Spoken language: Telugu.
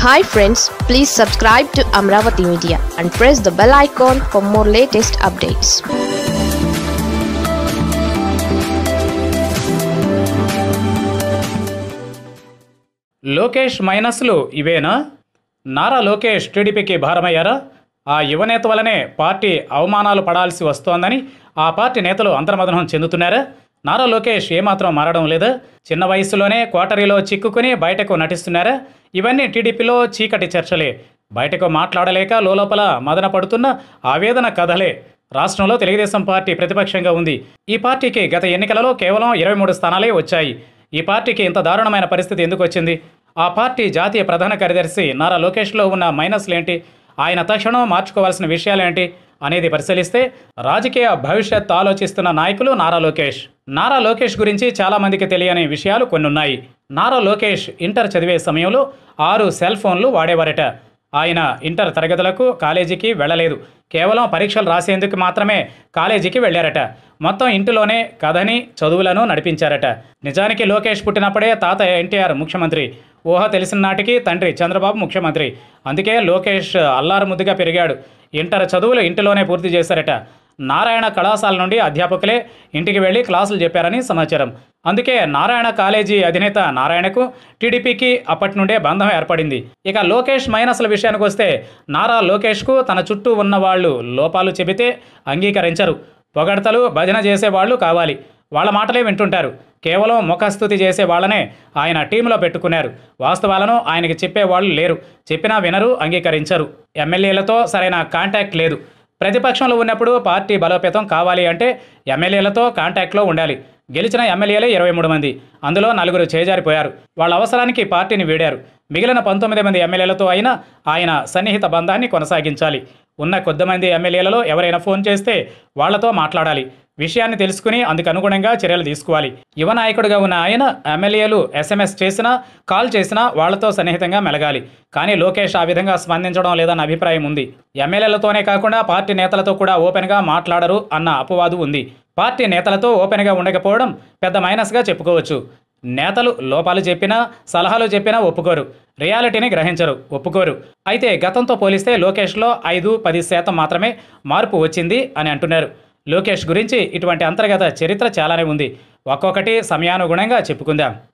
hi friends please subscribe to Amaravati media and press the bell icon for more latest updates Lokesh మైనస్లు ఇవేనా నారా లోకేష్ టీడీపీకి భారమయ్యారా ఆ యువనేత వలనే పార్టీ అవమానాలు పడాల్సి వస్తోందని ఆ పార్టీ నేతలు అంతర్మదనం చెందుతున్నారా నారా లోకేష్ ఏమాత్రం మారడం లేదా చిన్న వయసులోనే కోటరీలో చిక్కుకుని బయటకు నటిస్తున్నారా ఇవన్నీ టీడీపీలో చీకటి చర్చలే బయటకు మాట్లాడలేక లోలోపల మదన పడుతున్న ఆవేదన కథలే రాష్ట్రంలో తెలుగుదేశం పార్టీ ప్రతిపక్షంగా ఉంది ఈ పార్టీకి గత ఎన్నికలలో కేవలం ఇరవై మూడు స్థానాలే వచ్చాయి ఈ పార్టీకి ఇంత దారుణమైన పరిస్థితి ఎందుకు వచ్చింది ఆ పార్టీ జాతీయ ప్రధాన కార్యదర్శి నారా లోకేష్లో ఉన్న మైనస్లు ఏంటి ఆయన తక్షణం మార్చుకోవాల్సిన విషయాలేంటి అనేది పరిశీలిస్తే రాజకీయ భవిష్యత్ ఆలోచిస్తున్న నాయకులు నారా లోకేష్ నారా లోకేష్ గురించి చాలామందికి తెలియని విషయాలు కొన్ని ఉన్నాయి నారా లోకేష్ ఇంటర్ చదివే సమయంలో ఆరు సెల్ ఫోన్లు వాడేవారట ఆయన ఇంటర్ తరగతులకు కాలేజీకి వెళ్ళలేదు కేవలం పరీక్షలు రాసేందుకు మాత్రమే కాలేజీకి వెళ్ళారట మొత్తం ఇంటిలోనే కథని చదువులను నడిపించారట నిజానికి లోకేష్ పుట్టినప్పుడే తాత ఎన్టీఆర్ ముఖ్యమంత్రి ఊహ తెలిసిన నాటికి తండ్రి చంద్రబాబు ముఖ్యమంత్రి అందుకే లోకేష్ అల్లారు ముద్దుగా పెరిగాడు ఇంటర్ చదువులు ఇంటిలోనే పూర్తి చేశారట నారాయణ కళాశాల నుండి అధ్యాపకులే ఇంటికి వెళ్ళి క్లాసులు చెప్పారని సమాచారం అందుకే నారాయణ కాలేజీ అధినేత నారాయణకు టీడీపీకి అప్పటి నుండే బంధం ఏర్పడింది ఇక లోకేష్ మైనస్ల విషయానికి వస్తే నారా లోకేష్కు తన చుట్టూ ఉన్న వాళ్ళు లోపాలు చెబితే అంగీకరించరు పొగడతలు భజన చేసేవాళ్ళు కావాలి వాళ్ళ మాటలే వింటుంటారు కేవలం ముఖస్థుతి చేసే వాళ్ళనే ఆయన టీంలో పెట్టుకున్నారు వాస్తవాలను ఆయనకి చెప్పేవాళ్ళు లేరు చెప్పినా వినరు అంగీకరించరు ఎమ్మెల్యేలతో సరైన కాంటాక్ట్ లేదు ప్రతిపక్షంలో ఉన్నప్పుడు పార్టీ బలోపేతం కావాలి అంటే ఎమ్మెల్యేలతో కాంటాక్ట్లో ఉండాలి గెలిచిన ఎమ్మెల్యేలే ఇరవై మూడు మంది అందులో నలుగురు చేజారిపోయారు వాళ్ళ అవసరానికి పార్టీని వీడారు మిగిలిన పంతొమ్మిది మంది ఎమ్మెల్యేలతో అయినా ఆయన సన్నిహిత బంధాన్ని కొనసాగించాలి ఉన్న కొద్దిమంది ఎమ్మెల్యేలలో ఎవరైనా ఫోన్ చేస్తే వాళ్లతో మాట్లాడాలి విషయాన్ని తెలుసుకుని అందుకు అనుగుణంగా చర్యలు తీసుకోవాలి యువ నాయకుడిగా ఉన్న ఆయన ఎమ్మెల్యేలు ఎస్ఎంఎస్ చేసినా కాల్ చేసినా వాళ్లతో సన్నిహితంగా మెలగాలి కానీ లోకేష్ ఆ విధంగా స్పందించడం లేదన్న అభిప్రాయం ఉంది ఎమ్మెల్యేలతోనే కాకుండా పార్టీ నేతలతో కూడా ఓపెన్గా మాట్లాడరు అన్న అపవాదు ఉంది పార్టీ నేతలతో ఓపెన్గా ఉండకపోవడం పెద్ద మైనస్గా చెప్పుకోవచ్చు నేతలు లోపాలు చెప్పినా సలహాలు చెప్పినా ఒప్పుకోరు రియాలిటీని గ్రహించరు ఒప్పుకోరు అయితే గతంతో పోలిస్తే లోకేష్లో ఐదు పది శాతం మాత్రమే మార్పు వచ్చింది అని అంటున్నారు లోకేష్ గురించి ఇటువంటి అంతర్గత చరిత్ర చాలానే ఉంది ఒక్కొక్కటి సమయానుగుణంగా చెప్పుకుందాం